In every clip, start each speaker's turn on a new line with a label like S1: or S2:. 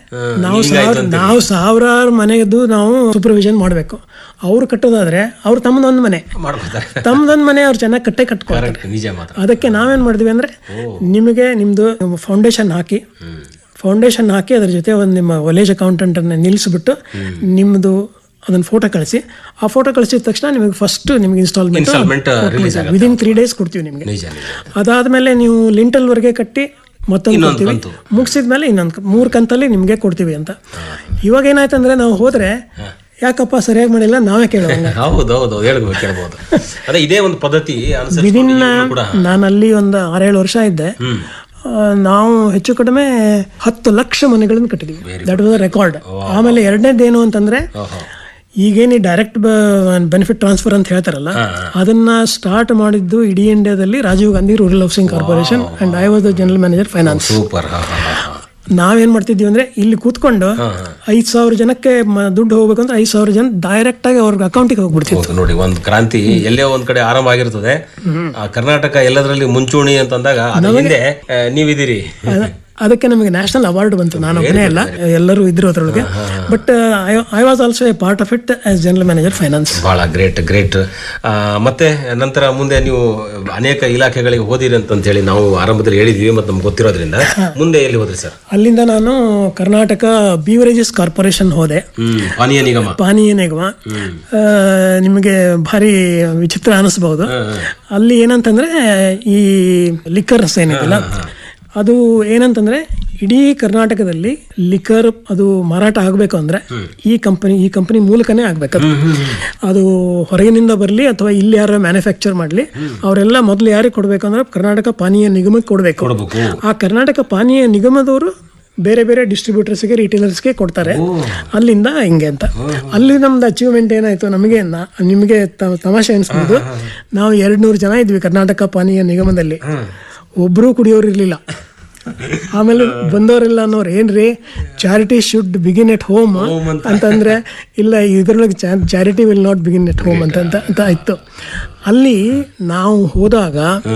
S1: ನಾವು ಸಾವಿರ ನಾವು ಸಾವಿರಾರು ಮನೆಯದ್ದು ನಾವು ಸೂಪರ್ವಿಷನ್ ಮಾಡಬೇಕು ಅವ್ರು ಕಟ್ಟೋದಾದ್ರೆ ಅವ್ರು ತಮ್ಮದೊಂದು ಮನೆ
S2: ಮಾಡ್ಕೊತಾರೆ
S1: ತಮ್ಮದೊಂದು ಮನೆ ಅವ್ರು ಚೆನ್ನಾಗಿ ಕಟ್ಟೆ ಕಟ್ಕೊಳ್ತಾರೆ
S2: ಕರೆಕ್ಟ್ ನಿಜ ಮಾತ್ರ
S1: ಅದಕ್ಕೆ ನಾವೇನು ಮಾಡಿದ್ವಿ ಅಂದರೆ ನಿಮಗೆ ನಿಮ್ಮದು ಫೌಂಡೇಶನ್ ಹಾಕಿ ಫೌಂಡೇಶನ್ ಹಾಕಿ ಅದ್ರ ಜೊತೆ ಒಂದು ನಿಮ್ಮ ವಿಲೇಜ್ ಅಕೌಂಟೆಂಟನ್ನು ನಿಲ್ಲಿಸ್ಬಿಟ್ಟು ನಿಮ್ಮದು ಅದನ್ನ ಫೋಟೋ ಕಳಿಸಿ ಆ ಫೋಟೋ ಕಳಿಸಿದ ತಕ್ಷಣ ನಿಮಗೆ ಫಸ್ಟ್ ನಿಮಗೆ ಇನ್ಸ್ಟಾಲ್ಮೆಂಟ್
S2: ಇನ್ಸ್ಟಾಲ್ಮೆಂಟ್ ರಿಲೀಸ್ ಆಗುತ್ತೆ
S1: ವಿದಿನ್ ತ್ರೀ ಡೇಸ್ ಕೊಡ್ತೀವಿ ನಿಮಗೆ
S2: ನಿಜ ನಿಜ
S1: ಅದಾದ್ಮೇಲೆ ನೀವು ಲಿಂಟಲ್ವರೆಗೆ ಕಟ್ಟಿ ಮತ್ತೊಂದು
S2: ಇನ್ನೊಂದು
S1: ಕೊಡ್ತೀವಿ
S2: ಕಂತು.
S1: ಮುಗಿಸಿದ್ಮೇಲೆ ಇನ್ನೊಂದು ಮೂರು ಕಂತಲ್ಲಿ ನಿಮಗೆ ಕೊಡ್ತೀವಿ ಅಂತ ಇವಾಗ ಏನಾಯ್ತಂದ್ರೆ ನಾವು ಹೋದ್ರೆ ಯಾಕಪ್ಪ ಸರಿಯಾಗಿ ಮಾಡಿಲ್ಲ ನಾವೇ ಕೇಳೋಂಗ
S2: ಹೌದು ಹೌದು ಹೇಳ್ಬೋದು ಕೇಳ್ಬೋದು ಅದೇ ಇದೇ ಒಂದು ಪದ್ಧತಿ ಅನುಸರಿಸ್ಕೊಂಡು
S1: ವಿದಿನ್
S2: ಈಗಲೂ ಕೂಡ
S1: ನಾನು ಅಲ್ಲಿ ಒಂದು ಆರೇಳು ವರ್ಷ ಇದ್ದೆ ಆ, ನಾವು ಹೆಚ್ಚು ಕಡಿಮೆ ಹತ್ತು ಲಕ್ಷ ಮನೆಗಳನ್ನು ಕಟ್ಟಿದ್ವಿ ದಟ್ ವಾಸ್ ರೆಕಾರ್ಡ್ ಆಮೇಲೆ ಎರಡನೇದೇನು ಅಂತಂದ್ರೆ ಈಗೇನು ಡೈರೆಕ್ಟ್ ಬೆನಿಫಿಟ್ ಟ್ರಾನ್ಸ್ಫರ್ ಅಂತ ಹೇಳ್ತಾರಲ್ಲ ಅದನ್ನ ಸ್ಟಾರ್ಟ್ ಮಾಡಿದ್ದು ಇಡೀ ಇಂಡಿಯಾದಲ್ಲಿ Rajiv Gandhi rural housing corporation and I was the general manager finance
S2: super ಹಾ ಹಾ ಹಾ ಹಾ.
S1: ನಾವೇನ್ ಮಾಡ್ತಿದ್ವಿ ಅಂದ್ರೆ ಇಲ್ಲಿ ಕೂತ್ಕೊಂಡು ಐದ್ ಸಾವಿರ ಜನಕ್ಕೆ ಮ- ದುಡ್ಡು ಹೋಗ್ಬೇಕಂದ್ರೆ ಐದ್ ಸಾವಿರ ಜನ ಡೈರೆಕ್ಟ್ ಆಗಿ ಅವ್ರ ಅಕೌಂಟಿಗೆ ಹೋಗ್ಬಿಡ್ತಿತ್ತು
S2: ಹೌದು ನೋಡಿ ಒಂದು ಕ್ರಾಂತಿ ಎಲ್ಲೇ ಒಂದ್ ಕಡೆ ಆರಂಭ ಆಗಿರ್ತದೆ ಆ ಕರ್ನಾಟಕ ಎಲ್ಲದರಲ್ಲಿ ಮುಂಚೂಣಿ ಅಂತಂದಾಗ ಅದ್ರ ಹಿಂದೆ ಆ, ನೀವಿದ್ದೀರಿ
S1: ಅದ- ಅದಕ್ಕೆ ನಮಗೆ ನ್ಯಾಷನಲ್ ಅವಾರ್ಡ್ ಬಂತು ನಾನು ಒಬ್ಬನೇ ಅಲ್ಲ ಎಲ್ಲರೂ ಇದ್ರು ಅದ್ರೊಳಗೆ but I was also a part of it as general manager finance
S2: ಬಹಳ ಗ್ರೇಟ್ ಗ್ರೇಟ್ ಮತ್ತೆ ನಂತರ ಮುಂದೆ ನೀವು ಅನೇಕ ಇಲಾಖೆಗಳಿಗೆ ಹೋದಿರಿ ಅಂತ ಹೇಳಿ ನಾವು ಆರಂಭದಲ್ಲಿ ಹೇಳಿದ್ವಿ ಮತ್ತೆ ನಮ್ಗೆ ಗೊತ್ತಿರೋದ್ರಿಂದ ಮುಂದೆ ಎಲ್ಲಿ ಹೋದ್ರಿ ಸರ್
S1: ಅಲ್ಲಿಂದ ನಾನು ಕರ್ನಾಟಕ ಬೀವರೇಜಸ್ ಕಾರ್ಪೊರೇಷನ್ ಹೋದೆ
S2: ಹ್ಮ್ ಪಾನೀಯ ನಿಗಮ
S1: ಪಾನೀಯ ನಿಗಮ ಆ, ನಿಮಗೆ ಭಾರಿ ವಿಚಿತ್ರ ಅನಿಸ್ಬಹುದು ಅಲ್ಲಿ ಏನಂತಂದ್ರೆ ಈ ಲಿಕ್ಕರ್ಸ್ ಏನಿದೆಯಲ್ಲ ಅದು ಏನಂತಂದ್ರೆ ಇಡೀ ಕರ್ನಾಟಕದಲ್ಲಿ ಲಿಕ್ಕರ್ ಅದು ಮಾರಾಟ ಆಗಬೇಕು ಅಂದ್ರೆ ಈ ಕಂಪನಿ ಈ ಕಂಪನಿ ಮೂಲಕನೇ ಆಗ್ಬೇಕದು ಅದು ಹೊರಗಿನಿಂದ ಬರಲಿ ಅಥವಾ ಇಲ್ಲಿ ಯಾರು ಮ್ಯಾನುಫ್ಯಾಕ್ಚರ್ ಮಾಡಲಿ ಅವರೆಲ್ಲ ಮೊದಲು ಯಾರಿಗೆ ಕೊಡಬೇಕು ಅಂದ್ರೆ ಕರ್ನಾಟಕ ಪಾನೀಯ ನಿಗಮಕ್ಕೆ ಕೊಡಬೇಕು
S2: ಕೊಡ್ಬೇಕು
S1: ಆ ಕರ್ನಾಟಕ ಪಾನೀಯ ನಿಗಮದವರು ಬೇರೆ ಬೇರೆ ಡಿಸ್ಟ್ರಿಬ್ಯೂಟರ್ಸ್ಗೆ ರಿಟೇಲರ್ಸ್ಗೆ ಕೊಡ್ತಾರೆ ಅಲ್ಲಿಂದ ಹಿಂಗೆ ಅಂತ ಅಲ್ಲಿ ನಮ್ದು ಅಚೀವ್ಮೆಂಟ್ ಏನಾಯ್ತು ನಮಗೆ ನಾ- ನಿಮಗೆ ತ- ತಮಾಷೆ ಅನಿಸ್ಬೋದು ನಾವು ಎರಡು ನೂರು ಜನ ಇದ್ವಿ ಕರ್ನಾಟಕ ಪಾನೀಯ ನಿಗಮದಲ್ಲಿ ಒಬ್ಬರೂ ಕುಡಿಯೋರು ಇರಲಿಲ್ಲ ಆಮೇಲೆ ಬಂದವರೆಲ್ಲ ಅನ್ನೋರು ಏನ್ರಿ charity should begin at home ಅಂತಂದ್ರೆ ಇಲ್ಲ ಇದ್ರೊಳಗೆ charity will not begin at home ಅಂತ ಅಂತ ಅಂತ ಇತ್ತು ಅಲ್ಲಿ ನಾವು ಹೋದಾಗ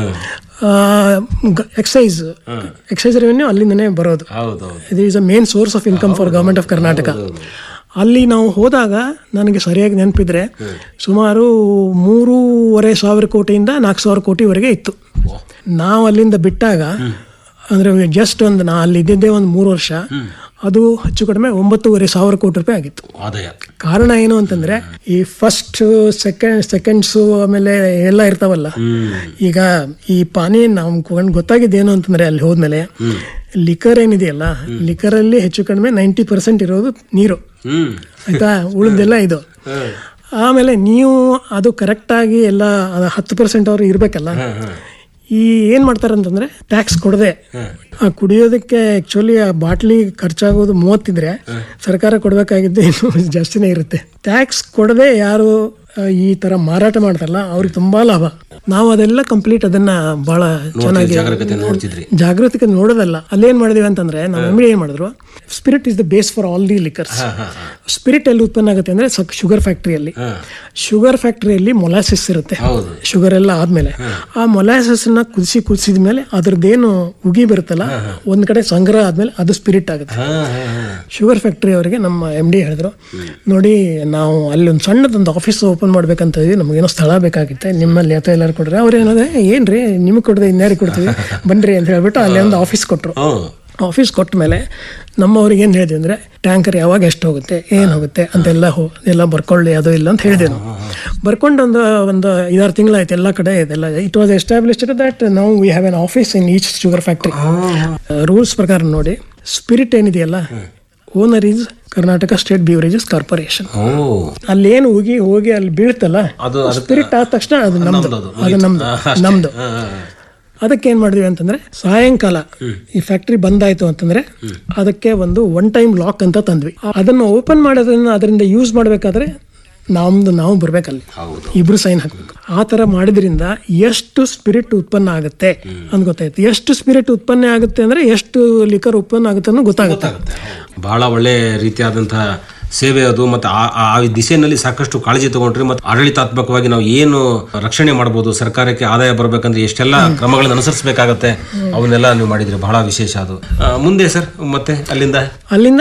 S1: ಎಕ್ಸೈಸ್ ಎಕ್ಸೈಸ್ ರೆವೆನ್ಯೂ ಅಲ್ಲಿಂದನೇ ಬರೋದು
S2: ಹೌದು
S1: ಇದು is a main source of income for government of Karnataka ಅಲ್ಲಿ ನಾವು ಹೋದಾಗ ನನಗೆ ಸರಿಯಾಗಿ ನೆನಪಿದ್ರೆ ಸುಮಾರು ಮೂರುವರೆ ಸಾವಿರ ಕೋಟಿಯಿಂದ ನಾಲ್ಕು ಸಾವಿರ ಕೋಟಿವರೆಗೆ ಇತ್ತು ನಾವು ಅಲ್ಲಿಂದ ಬಿಟ್ಟಾಗ ಅಂದರೆ ಜಸ್ಟ್ ಒಂದು ನಾ ಅಲ್ಲಿ ಇದ್ದಿದ್ದೇ ಒಂದು ಮೂರು ವರ್ಷ ಅದು ಹೆಚ್ಚು ಕಡಿಮೆ ಒಂಬತ್ತೂವರೆ ಸಾವಿರ ಕೋಟಿ ರೂಪಾಯಿ ಆಗಿತ್ತು
S2: ಆದಾಯ
S1: ಕಾರಣ ಏನು ಅಂತಂದ್ರೆ ಈ ಫಸ್ಟ್ ಸೆಕೆಂಡ್ ಸೆಕೆಂಡ್ಸು ಆಮೇಲೆ ಎಲ್ಲ ಇರ್ತಾವಲ್ಲ ಈಗ ಈ ಪಾನಿ ನಾವು ಗೊತ್ತಾಗಿದ್ದೇನು ಅಂತಂದ್ರೆ ಅಲ್ಲಿ ಹೋದ್ಮೇಲೆ ಲಿಕರ್ ಏನಿದೆಯಲ್ಲ ಲಿಕರ್ ಅಲ್ಲಿ ಹೆಚ್ಚು ಕಡಿಮೆ ನೈಂಟಿ ಪರ್ಸೆಂಟ್ ಇರೋದು ನೀರು
S2: ಹ್ಮ್
S1: ಆಯ್ತಾ ಉಳಿದೆಲ್ಲ ಇದು ಆಮೇಲೆ ನೀವು ಅದು ಕರೆಕ್ಟಾಗಿ ಎಲ್ಲ ಅದು ಹತ್ತು ಪರ್ಸೆಂಟ್ ಅವ್ರು ಇರಬೇಕಲ್ಲ ಈ ಏನು ಮಾಡ್ತಾರೆ ಅಂತಂದ್ರೆ ಟ್ಯಾಕ್ಸ್ ಕೊಡದೆ ಆ ಕುಡಿಯೋದಕ್ಕೆ ಆಕ್ಚುಲಿ ಆ ಬಾಟ್ಲಿ ಖರ್ಚಾಗೋದು ಮೂವತ್ತಿದ್ರೆ ಸರ್ಕಾರ ಕೊಡಬೇಕಾಗಿದ್ದು ಇನ್ನೂ ಜಾಸ್ತಿನೇ ಇರುತ್ತೆ ಟ್ಯಾಕ್ಸ್ ಕೊಡದೆ ಯಾರು ಆ, ಈ ತರ ಮಾರಾಟ ಮಾಡ್ತಾರಲ್ಲ ಅವ್ರಿಗೆ ತುಂಬಾ ಲಾಭ ನಾವು ಅದೆಲ್ಲ ಕಂಪ್ಲೀಟ್ ಅದನ್ನ ಬಹಳ ಚೆನ್ನಾಗಿ
S2: ಜಾಗರೂಕತೆ ನೋಡ್ತಿದ್ರಿ
S1: ಜಾಗೃತಿಗೆ ನೋಡೋದಲ್ಲ ಅಲ್ಲೇನ್ ಮಾಡಿದೀವಿ ಅಂತಂದ್ರೆ ನಾವು ಎಮ್ ಏನ್ ಮಾಡಿದ್ರು spirit is the base for all the liquors spirit ಎಲ್ಲಿ ಉತ್ಪನ್ನ ಆಗುತ್ತೆ ಅಂದ್ರೆ ಶುಗರ್ ಫ್ಯಾಕ್ಟ್ರಿಯಲ್ಲಿ ಶುಗರ್ ಫ್ಯಾಕ್ಟ್ರಿಯಲ್ಲಿ ಮೊಲಾಸಿಸ್ ಇರುತ್ತೆ
S2: ಹೌದು
S1: ಶುಗರ್ ಎಲ್ಲ ಆದ್ಮೇಲೆ ಆ ಮೊಲಾಸಸ್ ನ ಕುದಿಸಿ ಕುದಿಸಿದ ಮೇಲೆ ಅದ್ರದ್ದೇನು ಉಗಿ ಬರುತ್ತಲ್ಲ ಒಂದ್ ಕಡೆ ಸಂಗ್ರಹ ಆದ್ಮೇಲೆ ಅದು ಸ್ಪಿರಿಟ್ ಆಗುತ್ತೆ
S2: ಹಾ ಹಾ ಹಾ
S1: ಶುಗರ್ ಫ್ಯಾಕ್ಟ್ರಿ ಅವರಿಗೆ ನಮ್ಮ ಎಮ್ ಡಿ ಹೇಳಿದ್ರು ನೋಡಿ ನಾವು ಅಲ್ಲಿ ಒಂದು ಸಣ್ಣದೊಂದು ಆಫೀಸ್ ಓಪನ್ ಮಾಡ್ಬೇಕಂತ ಇದೀವಿ ನಮಗೇನೋ ಸ್ಥಳ ಬೇಕಾಗಿತ್ತೆ ನಿಮ್ಮಲ್ಲಿ ಅಥವಾ ಎಲ್ಲರೂ ಕೊಡ್ರೆ ಅವ್ರು ಏನಂದ್ರೆ ಏನ್ರಿ ನಿಮಗೆ ಕೊಡದೆ ಇನ್ಯಾರಿಗೆ ಕೊಡ್ತೀವಿ ಬನ್ರಿ ಅಂತ ಹೇಳ್ಬಿಟ್ಟು ಅಲ್ಲಿ ಒಂದು ಆಫೀಸ್ ಕೊಟ್ಟರು
S2: ಹ್ಮ್
S1: ಆಫೀಸ್ ಕೊಟ್ಟ ಮೇಲೆ ನಮ್ಮವ್ರಿಗೆ ಏನು ಹೇಳಿದ್ವಿ ಅಂದರೆ ಟ್ಯಾಂಕರ್ ಯಾವಾಗ ಎಷ್ಟು ಹೋಗುತ್ತೆ ಏನು ಹೋಗುತ್ತೆ ಅಂತೆಲ್ಲ ಹೋ ಎಲ್ಲ ಬರ್ಕೊಳ್ಳಿ ಅದು ಇಲ್ಲ ಅಂತ ಹೇಳಿದೆ ನಾವು ಬರ್ಕೊಂಡು ಒಂದು ಒಂದು ಐದಾರು ತಿಂಗಳಾಯ್ತು ಎಲ್ಲ ಕಡೆ ಇದೆಲ್ಲ ಇಟ್ ವಾಸ್ ಎಸ್ಟಾಬ್ಲಿಷ್ಡ್ ದಟ್ ನಾವು we have an office in each sugar factory rules ಪ್ರಕಾರ ನೋಡಿ ಸ್ಪಿರಿಟ್ ಏನಿದೆಯಲ್ಲ owner is Karnataka state beverages corporation
S2: ಓ
S1: ಅಲ್ಲೇನು ಹೋಗಿ ಹೋಗಿ ಅಲ್ಲಿ ಬೀಳ್ತಲ್ಲ
S2: ಅದು
S1: ಸ್ಪಿರಿಟ್ ಆದ ತಕ್ಷಣ ಅದು ನಮ್ದು
S2: ಅದು,
S1: ಅದು ನಮ್ದು ನಮ್ದು
S2: ಹಾ ಹಾ
S1: ಅದಕ್ಕೆ ಏನ್ ಮಾಡಿದ್ವಿ ಅಂತಂದ್ರೆ ಸಾಯಂಕಾಲ ಈ ಫ್ಯಾಕ್ಟ್ರಿ ಬಂದಾಯ್ತು ಅಂತಂದ್ರೆ ಅದಕ್ಕೆ ಒಂದು ಒನ್ ಟೈಮ್ ಲಾಕ್ ಅಂತ ತಂದ್ವಿ ಅದನ್ನು ಓಪನ್ ಮಾಡೋದ್ರಿಂದ ಅದರಿಂದ ಯೂಸ್ ಮಾಡ್ಬೇಕಾದ್ರೆ ನಮ್ದು ನಾವು ಬರ್ಬೇಕಲ್ಲಿ
S2: ಹೌದು
S1: ಇಬ್ರು ಸೈನ್ ಹಾಕ್ಬೇಕು ಆ ತರ ಮಾಡಿದ್ರಿಂದ ಎಷ್ಟು ಸ್ಪಿರಿಟ್ ಉತ್ಪನ್ನ ಆಗುತ್ತೆ ಅಂತ ಗೊತ್ತಾಯ್ತು ಎಷ್ಟು ಸ್ಪಿರಿಟ್ ಉತ್ಪನ್ನ ಆಗುತ್ತೆ ಅಂದ್ರೆ ಎಷ್ಟು ಲಿಕರ್ ಉತ್ಪನ್ನ ಆಗುತ್ತೆ ಅನ್ನೋ ಗೊತ್ತಾಗುತ್ತೆ
S2: ಬಹಳ ಒಳ್ಳೆ ರೀತಿಯಾದಂತಹ ಸೇವೆ ಅದು ಮತ್ತೆ ಆ ಆ ಆ ದಿಶೆಯಲ್ಲಿ ಸಾಕಷ್ಟು ಕಾಳಜಿ ತಗೊಂಡ್ರಿ ಮತ್ತೆ ಆಡಳಿತಾತ್ಮಕವಾಗಿ ನಾವು ಏನು ರಕ್ಷಣೆ ಮಾಡಬಹುದು ಸರ್ಕಾರಕ್ಕೆ ಆದಾಯ ಬರಬೇಕಂದ್ರೆ ಎಷ್ಟೆಲ್ಲ ಕ್ರಮಗಳನ್ನು ಅನುಸರಿಸಬೇಕಾಗತ್ತೆ ಅವನ್ನೆಲ್ಲ ನೀವು ಮಾಡಿದ್ರಿ ಬಹಳ ವಿಶೇಷ ಅದು ಆ, ಮುಂದೆ ಸರ್ ಮತ್ತೆ ಅಲ್ಲಿಂದ
S1: ಅಲ್ಲಿಂದ